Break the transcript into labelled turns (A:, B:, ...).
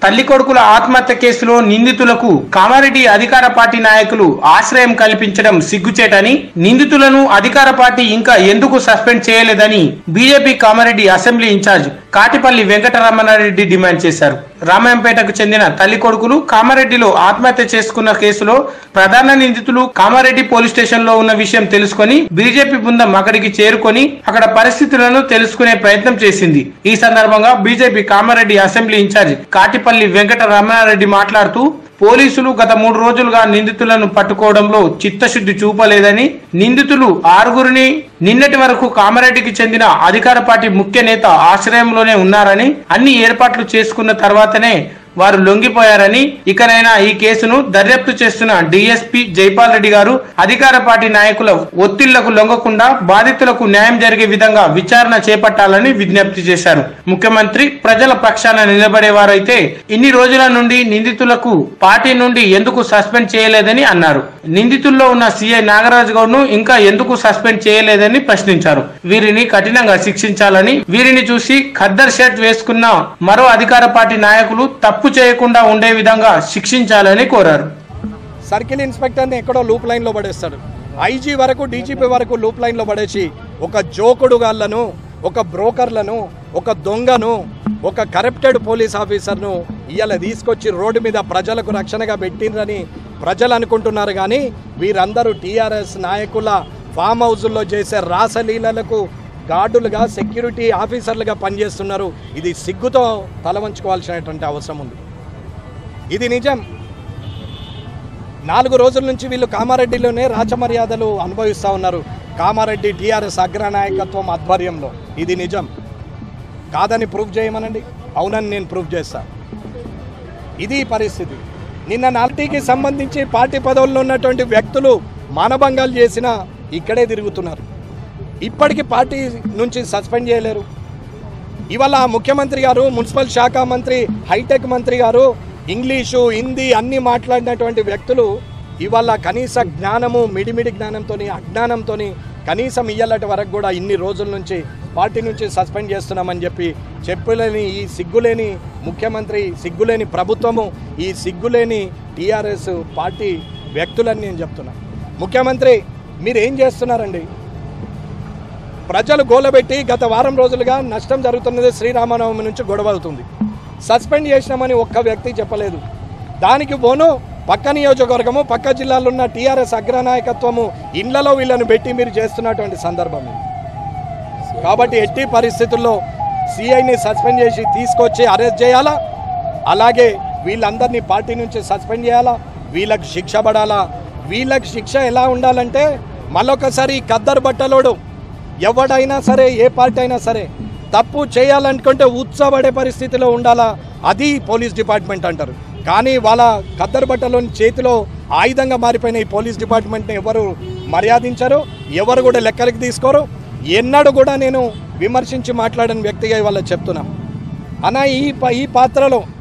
A: తల్లి కొడుకుల ఆత్మహత్య కేసులో నిందితులకు కామారెడ్డి అధికార పార్టీ నాయకులు ఆశ్రయం కల్పించడం సిగ్గుచేటని నిందితులను అధికార పార్టీ ఇంకా ఎందుకు సస్పెండ్ చేయలేదని BJP Kamareddy assembly in charge Katipalli Venkataramanareddy demand చేశారు రామాయంపేటకు చెందిన తల్లి కొడుకులు కామారెడ్డిలో ఆత్మహత్య చేసుకున్న కేసులో ప్రధాన నిందితులు కామారెడ్డి పోలీస్ స్టేషన్ లో ఉన్న విషయం తెలుసుకొని బీజేపీ బృందం అక్కడికి చేరుకొని అక్కడ పరిస్థితులను తెలుసుకునే ప్రయత్నం చేసింది ఈ సందర్భంగా BJP Kamareddy assembly in charge Katipalli Venkata Ramanareddy మాట్లాడుతూ పోలీసులు గత మూడు రోజులుగా నిందితులను పట్టుకోవడంలో చిత్తశుద్ధి చూపలేదని నిందితులు ఆరుగురిని నిన్నటి వరకు కామారెడ్డికి చెందిన అధికార పార్టీ ముఖ్య నేత ఆశ్రయంలోనే ఉన్నారని అన్ని ఏర్పాట్లు చేసుకున్న తర్వాతనే వారు లొంగిపోయారని ఇకనైనా ఈ కేసును దర్యాప్తు చేస్తున్న డిఎస్పీ జైపాల్ రెడ్డి గారు అధికార పార్టీ నాయకుల ఒత్తిళ్లకు లొంగకుండా బాధితులకు న్యాయం జరిగే విధంగా విచారణ చేపట్టాలని విజ్ఞప్తి చేశారు ముఖ్యమంత్రి ప్రజల పక్షాన నిలబడేవారైతే ఇన్ని రోజుల నుండి నిందితులకు పార్టీ నుండి ఎందుకు సస్పెండ్ చేయలేదని అన్నారు నిందితుల్లో ఉన్న సీఐ నాగరాజు గౌడ్ ను ఇంకా ఎందుకు సస్పెండ్ చేయలేదని ప్రశ్నించారు వీరిని కఠినంగా శిక్షించాలని వీరిని చూసి ఖద్దర్ షర్ట్ వేసుకున్న మరో అధికార పార్టీ నాయకులు తప్పు చేయకుండా ఉండే విధంగా శిక్షించాలని కోరారు
B: సర్కిల్ ఇన్స్పెక్టర్ని ఎక్కడో లూప్ లైన్లో పడేస్తాడు ఐజీ వరకు డీజీపీ వరకు లూప్ లైన్లో పడేసి ఒక జోకుడు గాళ్లను ఒక బ్రోకర్లను ఒక దొంగను ఒక కరప్టెడ్ పోలీస్ ఆఫీసర్ను ఇవాళ తీసుకొచ్చి రోడ్డు మీద ప్రజలకు రక్షణగా పెట్టిండ్రని ప్రజలు అనుకుంటున్నారు కానీ వీరందరూ టీఆర్ఎస్ నాయకుల ఫామ్ హౌజుల్లో చేసే రాసలీలలకు గార్డులుగా సెక్యూరిటీ ఆఫీసర్లుగా పనిచేస్తున్నారు ఇది సిగ్గుతో తలవంచుకోవాల్సినటువంటి అవసరం ఉంది ఇది నిజం నాలుగు రోజుల నుంచి వీళ్ళు కామారెడ్డిలోనే రాచమర్యాదలు అనుభవిస్తూ ఉన్నారు కామారెడ్డి టీఆర్ఎస్ అగ్రనాయకత్వం ఆధ్వర్యంలో ఇది నిజం కాదని ప్రూఫ్ చేయమనండి అవునని నేను ప్రూఫ్ చేస్తా ఇది పరిస్థితి నిన్న నాటికి సంబంధించి పార్టీ పదవుల్లో ఉన్నటువంటి వ్యక్తులు మానభంగాలు చేసిన ఇక్కడే తిరుగుతున్నారు ఇప్పటికీ పార్టీ నుంచి సస్పెండ్ చేయలేరు ఇవాళ ముఖ్యమంత్రి గారు మున్సిపల్ శాఖ మంత్రి హైటెక్ మంత్రి గారు ఇంగ్లీషు హిందీ అన్ని మాట్లాడినటువంటి వ్యక్తులు ఇవాళ కనీస జ్ఞానము మిడిమిడి జ్ఞానంతో అజ్ఞానంతో కనీసం ఇయ్యాలటి వరకు కూడా ఇన్ని రోజుల నుంచి పార్టీ నుంచి సస్పెండ్ చేస్తున్నామని చెప్పి చెప్పులేని ఈ సిగ్గులేని ముఖ్యమంత్రి సిగ్గులేని ప్రభుత్వము ఈ సిగ్గులేని టీఆర్ఎస్ పార్టీ వ్యక్తులని నేను చెప్తున్నా ముఖ్యమంత్రి మీరు ఏం చేస్తున్నారండి ప్రజలు గోలబెట్టి గత వారం రోజులుగా నష్టం జరుగుతున్నది శ్రీరామనవమి నుంచి గొడవ అవుతుంది సస్పెండ్ చేసినామని ఒక్క వ్యక్తి చెప్పలేదు దానికి పోను పక్క నియోజకవర్గము పక్క జిల్లాలో ఉన్న టీఆర్ఎస్ అగ్రనాయకత్వము ఇండ్లలో వీళ్ళని పెట్టి మీరు చేస్తున్నటువంటి సందర్భం ఇది కాబట్టి ఎట్టి పరిస్థితుల్లో సిఐని సస్పెండ్ చేసి తీసుకొచ్చి అరెస్ట్ చేయాలా అలాగే వీళ్ళందరినీ పార్టీ నుంచి సస్పెండ్ చేయాలా వీళ్ళకి శిక్ష పడాలా వీళ్ళకి శిక్ష ఎలా ఉండాలంటే మళ్ళొకసారి ఈ కద్దరు బట్టలోడు ఎవడైనా సరే ఏ పార్టీ అయినా సరే తప్పు చేయాలనుకుంటే ఉత్సపడే పరిస్థితిలో ఉండాలా అది పోలీస్ డిపార్ట్మెంట్ అంటారు కానీ వాళ్ళ కద్దరు బట్టలోని చేతిలో ఆయుధంగా మారిపోయిన ఈ పోలీస్ డిపార్ట్మెంట్ని ఎవరు మర్యాదించరు ఎవరు కూడా లెక్కలకి తీసుకోరు ఎన్నడూ కూడా నేను విమర్శించి మాట్లాడని వ్యక్తిగా ఇవాళ చెప్తున్నా అన్న ఈ ప- ఈ పాత్రలో